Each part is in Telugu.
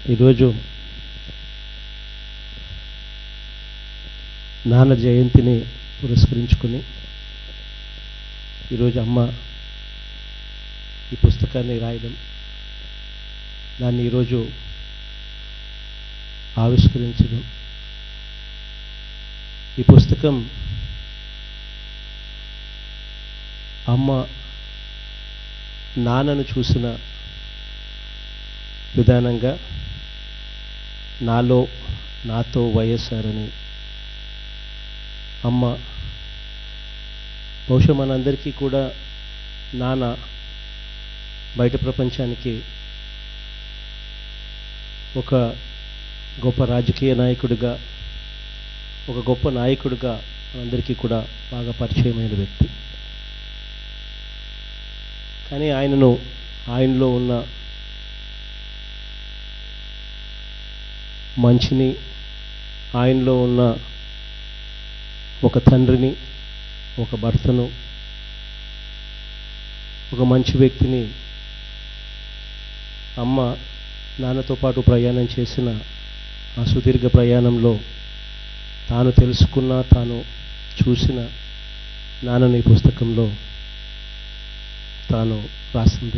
ఈరోజు నాన్న జయంతిని పురస్కరించుకుని ఈరోజు అమ్మ ఈ పుస్తకాన్ని రాయడం దాన్ని ఈరోజు ఆవిష్కరించడం ఈ పుస్తకం అమ్మ నాన్నను చూసిన విధానంగా నాలో నాతో వైఎస్ఆర్ అని అమ్మ బహుశా మనందరికీ కూడా నాన్న బయట ప్రపంచానికి ఒక గొప్ప రాజకీయ నాయకుడిగా ఒక గొప్ప నాయకుడిగా మనందరికీ కూడా బాగా పరిచయమైన వ్యక్తి కానీ ఆయనను ఆయనలో ఉన్న మంచిని ఆయనలో ఉన్న ఒక తండ్రిని ఒక భర్తను ఒక మంచి వ్యక్తిని అమ్మ నాన్నతో పాటు ప్రయాణం చేసిన ఆ సుదీర్ఘ ప్రయాణంలో తాను తెలుసుకున్న తాను చూసిన నాన్నని ఈ పుస్తకంలో తాను రాసింది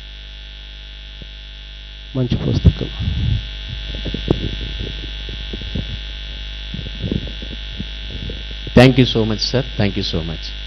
మంచి పుస్తకం thank you so much sir thank you so much